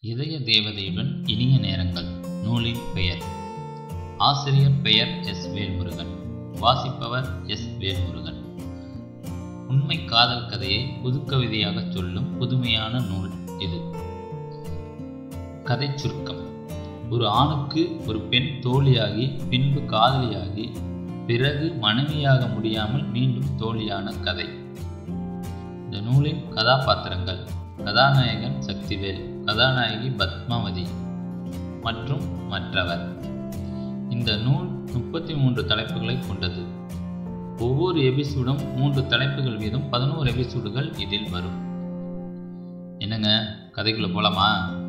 இதய தேவதையுடன் இனிய நேரங்கள் நூலின் பெயர் ஆசிரியர் பெயர் எஸ் வேல்முருகன் வாசிப்பவர் எஸ் வேல்முருகன் உண்மை காதல் கதையை புதுக்கவிதையாக சொல்லும் புதுமையான நூல் இது கதை சுருக்கம் ஒரு ஆணுக்கு ஒரு பெண் தோழியாகி பின்பு காதலியாகி பிறகு மனைவியாக முடியாமல் மீண்டும் தோழியான கதை இந்த நூலின் கதாபாத்திரங்கள் கதாநாயகன் சக்திவேல் கதாநாயகி பத்மாவதி மற்றும் மற்றவர் இந்த நூல் முப்பத்தி மூன்று தலைப்புகளை கொண்டது ஒவ்வொரு எபிசோடும் மூன்று தலைப்புகள் வீதம் பதினோரு எபிசோடுகள் இதில் வரும் என்னங்க கதைக்குள்ள போலாமா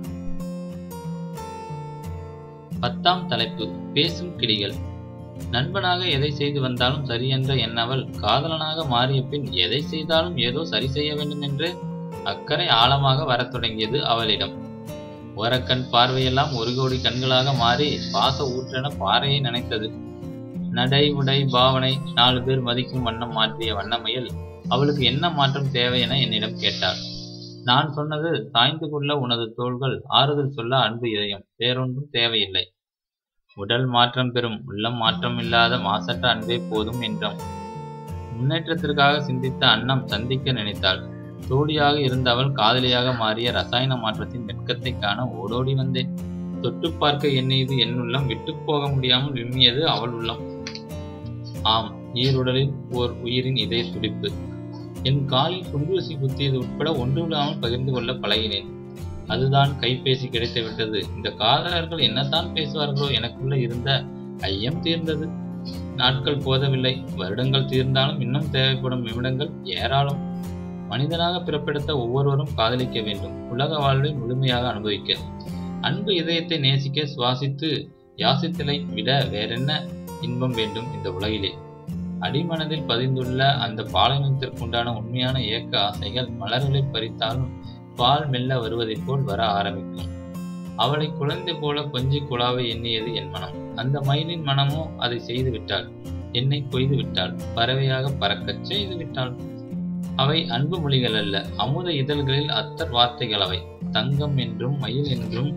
பத்தாம் தலைப்பு பேசும் கிளிகள் நண்பனாக எதை செய்து வந்தாலும் சரி என்ற எண்ணவள் காதலனாக மாறிய பின் எதை செய்தாலும் ஏதோ சரி செய்ய வேண்டும் என்று அக்கறை ஆழமாக வரத் தொடங்கியது அவளிடம் ஓரக்கண் பார்வையெல்லாம் ஒரு கோடி கண்களாக மாறி பாச ஊற்றென பாறையை நினைத்தது நடை உடை பாவனை நாலு பேர் மதிக்கும் வண்ணம் மாற்றிய வண்ணமையில் அவளுக்கு என்ன மாற்றம் தேவை என என்னிடம் கேட்டாள் நான் சொன்னது சாய்ந்து கொள்ள உனது தோள்கள் ஆறுதல் சொல்ல அன்பு இதயம் வேறொன்றும் தேவையில்லை உடல் மாற்றம் பெறும் உள்ளம் மாற்றம் இல்லாத மாசற்ற அன்பே போதும் என்றோம் முன்னேற்றத்திற்காக சிந்தித்த அன்னம் சந்திக்க நினைத்தாள் தோழியாக இருந்தவள் காதலியாக மாறிய ரசாயன மாற்றத்தின் வெட்கத்தை காண ஓடோடி வந்தேன் தொட்டு பார்க்க எண்ணியது என் உள்ளம் விட்டு போக முடியாமல் விம்மியது அவள் உள்ளம் ஆம் ஈருடலில் ஓர் உயிரின் இதய துடிப்பு என் காலில் குண்டூசி குத்தியது உட்பட ஒன்றுவிடாமல் பகிர்ந்து கொள்ள பழகினேன் அதுதான் கைபேசி கிடைத்து விட்டது இந்த காதலர்கள் என்னத்தான் பேசுவார்களோ எனக்குள்ள இருந்த ஐயம் தீர்ந்தது நாட்கள் போதவில்லை வருடங்கள் தீர்ந்தாலும் இன்னும் தேவைப்படும் நிமிடங்கள் ஏராளம் மனிதனாக பிறப்பெடுத்த ஒவ்வொருவரும் காதலிக்க வேண்டும் உலக வாழ்வை முழுமையாக அனுபவிக்க அன்பு இதயத்தை நேசிக்க சுவாசித்து யாசித்தலை விட வேறென்ன இன்பம் வேண்டும் இந்த உலகிலே அடிமனதில் பதிந்துள்ள அந்த பாலைவனத்திற்குண்டான உண்மையான ஏக்க ஆசைகள் மலர்களை பறித்தாலும் பால் மெல்ல வருவதைப் போல் வர ஆரம்பிக்கும் அவளை குழந்தை போல கொஞ்சி குழாவை எண்ணியது என் மனம் அந்த மயிலின் மனமோ அதை செய்து விட்டாள் என்னை கொய்து விட்டாள் பறவையாக பறக்கச் செய்து விட்டாள் அவை அன்பு மொழிகள் அல்ல அமுத இதழ்களில் அத்தர் வார்த்தைகள் அவை தங்கம் என்றும் மயில் என்றும்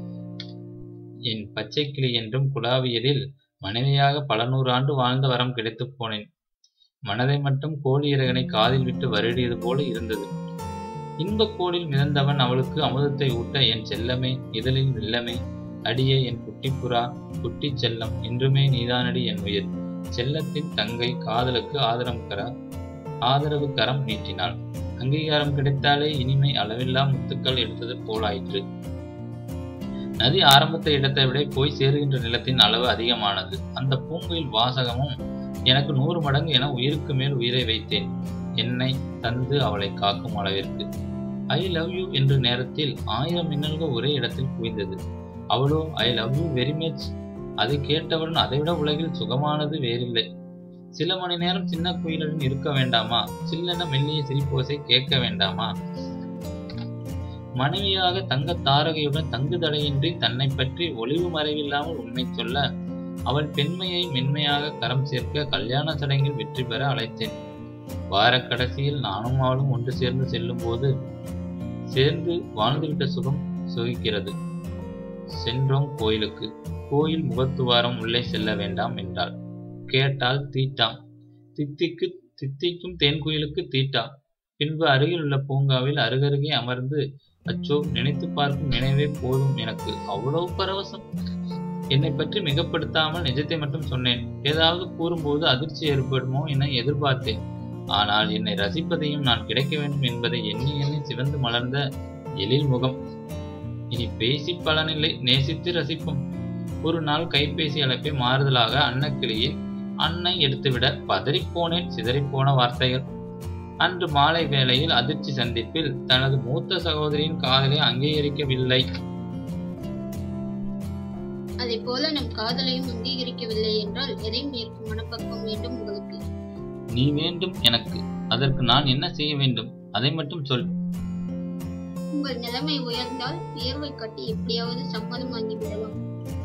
என் பச்சை கிளி என்றும் குழாவியதில் மனைவியாக பல நூறு ஆண்டு வாழ்ந்த வரம் கிடைத்து போனேன் மனதை மட்டும் கோழி இறகனை காதில் விட்டு வருடியது போல இருந்தது இன்பக் கோடில் மிதந்தவன் அவளுக்கு அமுதத்தை ஊட்ட என் செல்லமே இதழில் வெல்லமே அடியே என் குட்டிப்புறா குட்டி செல்லம் என்றுமே நீதானடி என் உயிர் செல்லத்தின் தங்கை காதலுக்கு ஆதரம் கர ஆதரவு கரம் நீட்டினாள் அங்கீகாரம் கிடைத்தாலே இனிமை அளவில்லா முத்துக்கள் எடுத்தது போலாயிற்று நதி ஆரம்பத்தை இடத்தை விட போய் சேருகின்ற நிலத்தின் அளவு அதிகமானது அந்த பூங்குயில் வாசகமும் எனக்கு நூறு மடங்கு என உயிருக்கு மேல் உயிரை வைத்தேன் என்னை தந்து அவளை காக்கும் அளவிற்கு ஐ லவ் யூ என்ற நேரத்தில் ஆயிரம் மின்னல்கள் ஒரே இடத்தில் குவிந்தது அவளோ I love you very much அதை கேட்டவுடன் அதைவிட உலகில் சுகமானது வேறில்லை சில மணி நேரம் சின்ன குயிலுடன் இருக்க வேண்டாமா சில்லென மெல்லிய சிரிப்போசை கேட்க வேண்டாமா மனைவியாக தங்க தாரகையுடன் தங்கு தடையின்றி தன்னை பற்றி ஒளிவு மறைவில்லாமல் உண்மை சொல்ல அவள் பெண்மையை மென்மையாக கரம் சேர்க்க கல்யாண சடங்கில் வெற்றி பெற அழைத்தேன் வார கடைசியில் நானும் அவளும் ஒன்று சேர்ந்து செல்லும் போது சேர்ந்து வாழ்ந்துவிட்ட சுகம் சுகிக்கிறது சென்றோம் கோயிலுக்கு கோயில் முகத்துவாரம் உள்ளே செல்ல வேண்டாம் என்றாள் கேட்டால் தீட்டாம் தித்திக்கு தித்திக்கும் தேன்குயிலுக்கு தீட்டா பின்பு அருகில் உள்ள பூங்காவில் அருகருகே அமர்ந்து அச்சோ நினைத்து பார்க்கும் நினைவே போதும் எனக்கு அவ்வளவு பரவசம் என்னை பற்றி மிகப்படுத்தாமல் நிஜத்தை மட்டும் சொன்னேன் ஏதாவது கூறும்போது அதிர்ச்சி ஏற்படுமோ என எதிர்பார்த்தேன் ஆனால் என்னை ரசிப்பதையும் நான் கிடைக்க வேண்டும் என்பதை எண்ணி எண்ணி சிவந்து மலர்ந்த எழில் முகம் இனி பேசி பலனில்லை நேசித்து ரசிப்போம் ஒரு நாள் கைபேசி அழைப்பை மாறுதலாக அன்னக்கிளியில் அன்னை எடுத்துவிட பதறிப்போனேன் சிதறிப்போன வார்த்தைகள் அன்று மாலை வேளையில் அதிர்ச்சி சந்திப்பில் தனது மூத்த சகோதரியின் காதலை அங்கீகரிக்கவில்லை அதை போல நம் காதலையும் அங்கீகரிக்கவில்லை என்றால் எதையும் ஏற்கும் மனப்பக்குவம் வேண்டும் உங்களுக்கு நீ வேண்டும் எனக்கு அதற்கு நான் என்ன செய்ய வேண்டும் அதை மட்டும் சொல் உங்கள் நிலைமை உயர்ந்தால் உயர்வை கட்டி எப்படியாவது சம்மதம் வாங்கிவிடலாம்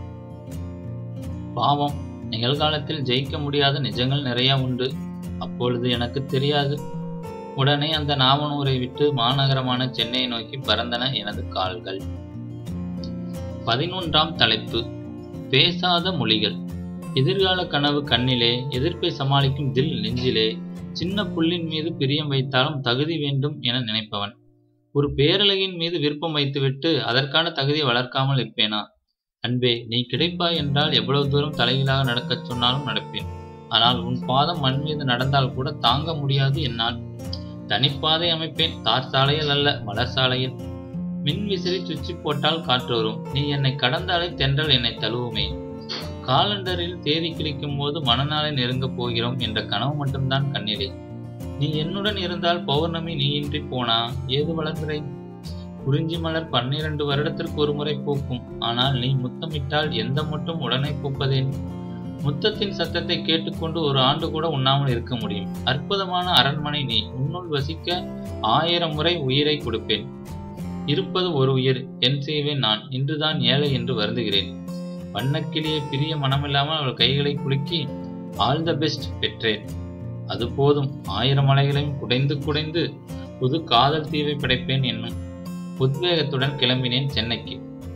பாவம் நிகழ்காலத்தில் ஜெயிக்க முடியாத நிஜங்கள் நிறைய உண்டு அப்பொழுது எனக்கு தெரியாது உடனே அந்த நாவனூரை விட்டு மாநகரமான சென்னையை நோக்கி பறந்தன எனது கால்கள் பதினொன்றாம் தலைப்பு பேசாத மொழிகள் எதிர்கால கனவு கண்ணிலே எதிர்ப்பை சமாளிக்கும் தில் நெஞ்சிலே சின்ன புல்லின் மீது பிரியம் வைத்தாலும் தகுதி வேண்டும் என நினைப்பவன் ஒரு பேரழகின் மீது விருப்பம் வைத்துவிட்டு அதற்கான தகுதியை வளர்க்காமல் இருப்பேனா அன்பே நீ கிடைப்பாய் என்றால் எவ்வளவு தூரம் தலைகீழாக நடக்கச் சொன்னாலும் நடப்பேன் ஆனால் உன் பாதம் மண் மீது நடந்தால் கூட தாங்க முடியாது என்னால் தனிப்பாதை அமைப்பேன் தார் சாலையில் அல்ல மலர் சாலையில் மின் விசிறி சுவிட்சி போட்டால் காற்று வரும் நீ என்னை கடந்தாலே தென்றல் என்னை தழுவுமே காலண்டரில் தேதி கிழிக்கும் போது மனநாளை நெருங்கப் போகிறோம் என்ற கனவு மட்டும்தான் கண்ணிலே நீ என்னுடன் இருந்தால் பௌர்ணமி நீ இன்றி போனா ஏது வளர்கிறேன் குறிஞ்சி மலர் பன்னிரண்டு வருடத்திற்கு ஒரு முறை பூக்கும் ஆனால் நீ முத்தமிட்டால் எந்த முட்டும் உடனே பூப்பதேன் முத்தத்தின் சத்தத்தை கேட்டுக்கொண்டு ஒரு ஆண்டு கூட உண்ணாமல் இருக்க முடியும் அற்புதமான அரண்மனை நீ உன்னுள் வசிக்க ஆயிரம் முறை உயிரை கொடுப்பேன் இருப்பது ஒரு உயிர் என் செய்வேன் நான் இன்றுதான் ஏழை என்று வருந்துகிறேன் வண்ணக்கிளியை பிரிய மனமில்லாமல் அவள் கைகளை குலுக்கி ஆல் த பெஸ்ட் பெற்றேன் அது போதும் ஆயிரம் மலைகளையும் குடைந்து குடைந்து புது காதல் தீவை படைப்பேன் என்னும் உத்வேகத்துடன் கிளம்பினேன் சென்னைக்கு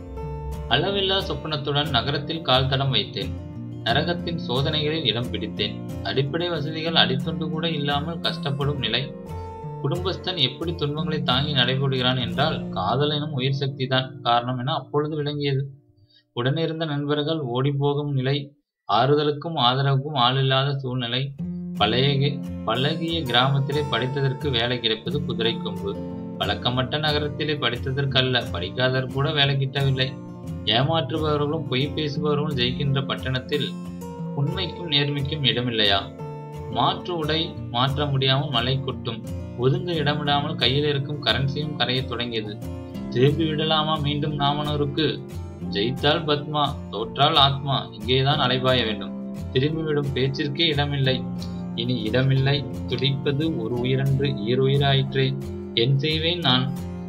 அளவில்லா சொப்பனத்துடன் நகரத்தில் கால் தடம் வைத்தேன் நரகத்தின் சோதனைகளில் இடம் பிடித்தேன் அடிப்படை வசதிகள் அடித்துண்டு கூட இல்லாமல் கஷ்டப்படும் நிலை குடும்பஸ்தன் எப்படி துன்பங்களை தாங்கி நடைபெறுகிறான் என்றால் காதல் எனும் உயிர் சக்தி தான் காரணம் என அப்பொழுது விளங்கியது உடனிருந்த நண்பர்கள் ஓடிப்போகும் நிலை ஆறுதலுக்கும் ஆதரவுக்கும் ஆளில்லாத சூழ்நிலை பழைய பழகிய கிராமத்திலே படித்ததற்கு வேலை கிடைப்பது குதிரை கொம்பு பழக்கமற்ற நகரத்திலே படித்ததற்கல்ல படிக்காதவர் கூட வேலை கிட்டவில்லை ஏமாற்றுபவர்களும் பொய் பேசுபவர்களும் ஜெயிக்கின்ற பட்டணத்தில் உண்மைக்கும் நேர்மைக்கும் இடமில்லையா மாற்று உடை மாற்ற முடியாமல் மழை கொட்டும் ஒதுங்க இடமிடாமல் கையில் இருக்கும் கரன்சியும் கரையத் தொடங்கியது திரும்பி விடலாமா மீண்டும் நாமனூருக்கு ஜெயித்தால் பத்மா தோற்றால் ஆத்மா இங்கேதான் அலைபாய வேண்டும் திரும்பிவிடும் பேச்சிற்கே இடமில்லை இனி இடமில்லை துடிப்பது ஒரு உயிரன்று ஈருயிராயிற்றே என் செய்வேன் நான்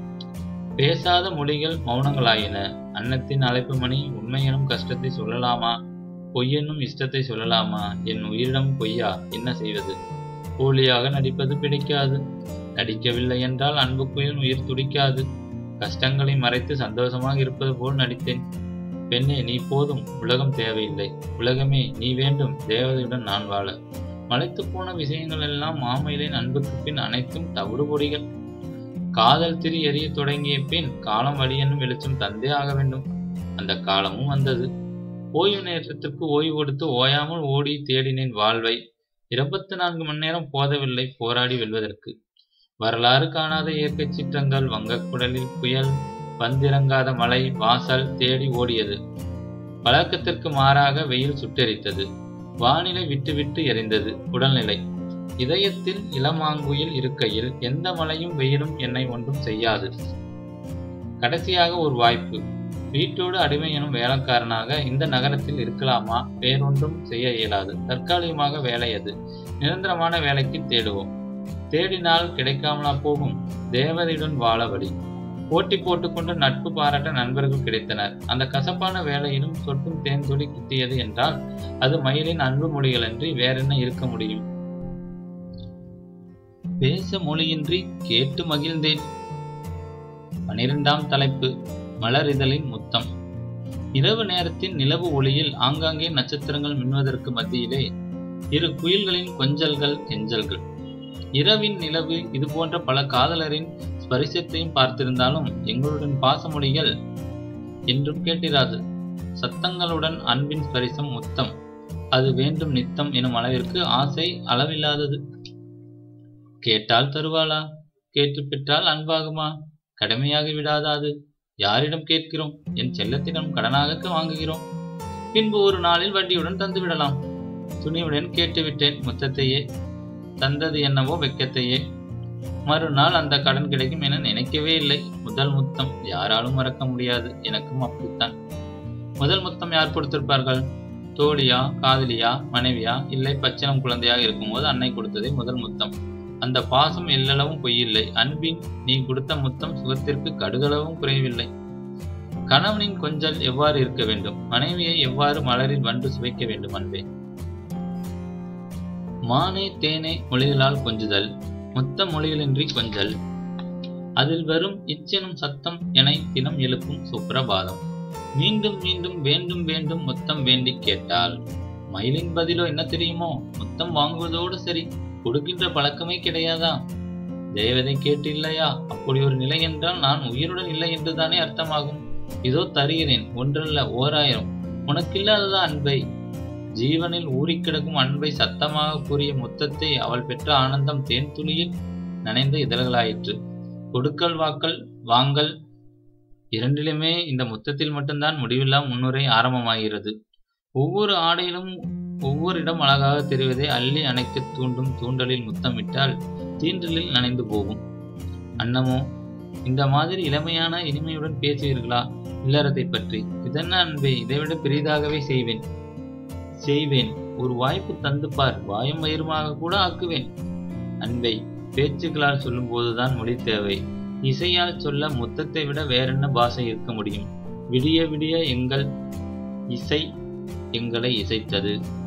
பேசாத மொழிகள் மௌனங்களாயின அன்னத்தின் அழைப்பு மணி உண்மையெனும் கஷ்டத்தை சொல்லலாமா பொய்யென்னும் இஷ்டத்தை சொல்லலாமா என் உயிரிடம் பொய்யா என்ன செய்வது போலியாக நடிப்பது பிடிக்காது நடிக்கவில்லை என்றால் அன்புக்குயில் உயிர் துடிக்காது கஷ்டங்களை மறைத்து சந்தோஷமாக இருப்பது போல் நடித்தேன் பெண்ணே நீ போதும் உலகம் தேவையில்லை உலகமே நீ வேண்டும் தேவதையுடன் நான் வாழ மலைத்து போன விஷயங்கள் எல்லாம் மாமையிலின் அன்புக்கு பின் அனைத்தும் தவிடு பொடிகள் காதல் திரி எரிய தொடங்கிய பின் காலம் வழி என்னும் வெளிச்சம் தந்தே ஆக வேண்டும் அந்த காலமும் வந்தது ஓய்வு நேரத்திற்கு ஓய்வு கொடுத்து ஓயாமல் ஓடி தேடினேன் வாழ்வை இருபத்தி நான்கு மணி நேரம் போதவில்லை போராடி வெல்வதற்கு வரலாறு காணாத இயற்கை சிற்றங்கள் வங்கக்குடலில் புயல் வந்திறங்காத மலை வாசல் தேடி ஓடியது வழக்கத்திற்கு மாறாக வெயில் சுட்டெரித்தது வானிலை விட்டு விட்டு எரிந்தது உடல்நிலை இதயத்தில் இளமாங்குயில் இருக்கையில் எந்த மழையும் வெயிலும் என்னை ஒன்றும் செய்யாது கடைசியாக ஒரு வாய்ப்பு வீட்டோடு அடிமை எனும் வேலைக்காரனாக இந்த நகரத்தில் இருக்கலாமா வேறொன்றும் செய்ய இயலாது தற்காலிகமாக வேலை அது நிரந்தரமான வேலைக்கு தேடுவோம் தேடினால் கிடைக்காமலா போகும் தேவதையுடன் வாழ வழி போட்டி போட்டுக்கொண்டு நட்பு பாராட்ட நண்பர்கள் கிடைத்தனர் அந்த கசப்பான வேலையிலும் சொட்டும் தேன் துளி கிட்டியது என்றால் அது மயிலின் அன்பு மொழிகளன்றி வேறென்ன இருக்க முடியும் பேச மொழியின்றி கேட்டு மகிழ்ந்தேன் பனிரெண்டாம் தலைப்பு மலரிதழின் முத்தம் இரவு நேரத்தின் நிலவு ஒளியில் ஆங்காங்கே நட்சத்திரங்கள் மின்வதற்கு மத்தியிலே இரு குயில்களின் கொஞ்சல்கள் கெஞ்சல்கள் இரவின் நிலவு இது போன்ற பல காதலரின் ஸ்பரிசத்தையும் பார்த்திருந்தாலும் எங்களுடன் பாசமொழிகள் என்றும் கேட்டிராது சத்தங்களுடன் அன்பின் ஸ்பரிசம் முத்தம் அது வேண்டும் நித்தம் எனும் அளவிற்கு ஆசை அளவில்லாதது கேட்டால் தருவாளா கேட்டு பெற்றால் அன்பாகுமா கடமையாகி விடாதா அது யாரிடம் கேட்கிறோம் என் செல்லத்திடம் கடனாக வாங்குகிறோம் பின்பு ஒரு நாளில் வட்டியுடன் தந்து விடலாம் துணிவுடன் கேட்டுவிட்டேன் முத்தத்தையே தந்தது என்னவோ வெக்கத்தையே மறுநாள் அந்த கடன் கிடைக்கும் என நினைக்கவே இல்லை முதல் முத்தம் யாராலும் மறக்க முடியாது எனக்கும் அப்படித்தான் முதல் முத்தம் யார் கொடுத்திருப்பார்கள் தோழியா காதலியா மனைவியா இல்லை பச்சனம் குழந்தையாக இருக்கும்போது அன்னை கொடுத்ததே முதல் முத்தம் அந்த பாசம் எல்லளவும் பொய்யில்லை அன்பின் நீ கொடுத்த முத்தம் சுகத்திற்கு கடுகளவும் குறையவில்லை கணவனின் கொஞ்சல் எவ்வாறு இருக்க வேண்டும் மனைவியை எவ்வாறு மலரில் வண்டு சுவைக்க வேண்டும் அன்பே மானே தேனே மொழிகளால் கொஞ்சுதல் மொத்த மொழிகளின்றி கொஞ்சல் அதில் வரும் இச்செனும் சத்தம் என தினம் எழுப்பும் சுப்பிரபாதம் மீண்டும் மீண்டும் வேண்டும் வேண்டும் முத்தம் வேண்டிக் கேட்டாள் மயிலின் பதிலோ என்ன தெரியுமோ முத்தம் வாங்குவதோடு சரி கொடுக்கின்ற பழக்கமே கிடையாதா தேவதை கேட்டு இல்லையா அப்படி ஒரு நிலை என்றால் நான் உயிருடன் இல்லை என்றுதானே அர்த்தமாகும் இதோ தருகிறேன் ஒன்றல்ல ஓராயிரம் உனக்கில்லாததா அன்பை ஜீவனில் ஊறிக் கிடக்கும் அன்பை சத்தமாக கூறிய முத்தத்தை அவள் பெற்ற ஆனந்தம் தேன் துளியில் நனைந்த இதழ்களாயிற்று கொடுக்கல் வாக்கல் வாங்கல் இரண்டிலுமே இந்த முத்தத்தில் மட்டும்தான் முடிவில்லா முன்னுரை ஆரம்பமாகிறது ஒவ்வொரு ஆடையிலும் ஒவ்வொரு இடம் அழகாக தெரிவதை அள்ளி அணைக்க தூண்டும் தூண்டலில் முத்தமிட்டால் தீண்டலில் நனைந்து போகும் அன்னமோ இந்த மாதிரி இளமையான இனிமையுடன் பேசுவீர்களா இல்லறத்தை பற்றி இதென்ன அன்பே இதைவிட பெரிதாகவே செய்வேன் செய்வேன் ஒரு வாய்ப்பு தந்து பார் வாயும் வயிறுமாக கூட ஆக்குவேன் அன்பை பேச்சுக்களால் சொல்லும் போதுதான் மொழி தேவை இசையால் சொல்ல முத்தத்தை விட வேறென்ன பாஷை இருக்க முடியும் விடிய விடிய எங்கள் இசை எங்களை இசைத்தது